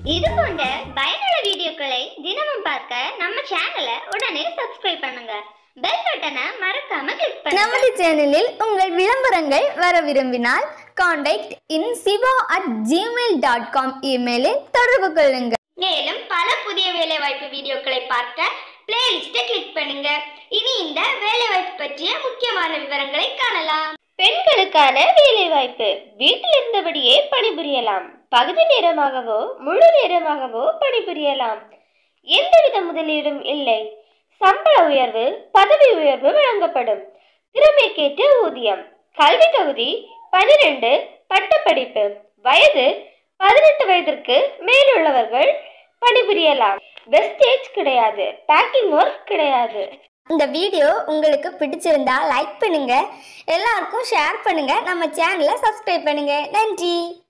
இது போன்ற பயனுள்ள வீடியோக்களை தினமும் பார்க்க நம்ம சேனலை உடனே சப்ஸ்கிரைப் பண்ணுங்க பெல் பட்டனை மறக்காம கிளிக் பண்ணுங்க நமது சேனலில் உங்கள் விளம்பரங்கள் வர விரும்பினால் contact in Siva at Gmail dot com இமெயிலில் தொடர்பு கொள்ளுங்கள் மேலும் பல புதிய வேலைவாய்ப்பு வீடியோக்களை பார்க்க பிளேலிஸ்ட்டை கிளிக் பண்ணுங்க இனி இந்த வேலைவாய்ப்பு பற்றிய முக்கியமான விவரங்களை காணலாம் பெண்களுக்கான வேலைவாய்ப்பு வீட்டில் இருந்தபடியே பணிபுரியலாம் பகுதி நேரமாகவோ முழு நேரமாகவோ பணிபுரியலாம் எந்தவித முதலீடும் இல்லை சம்பள உயர்வு பதவி உயர்வு வழங்கப்படும் திறமைக்கேற்ற ஊதியம் கல்வி தகுதி பனிரெண்டு பட்டப்படிப்பு வயது பதினெட்டு வயதிற்கு மேலுள்ளவர்கள் பணிபுரியலாம் வெஸ்டேஜ் கிடையாது பேக்கிங் ஒர்க் கிடையாது இந்த வீடியோ உங்களுக்கு பிடிச்சிருந்தா லைக் பண்ணுங்க எல்லாருக்கும் ஷேர் பண்ணுங்க நம்ம சேனலை சப்ஸ்கிரைப் பண்ணுங்க நன்றி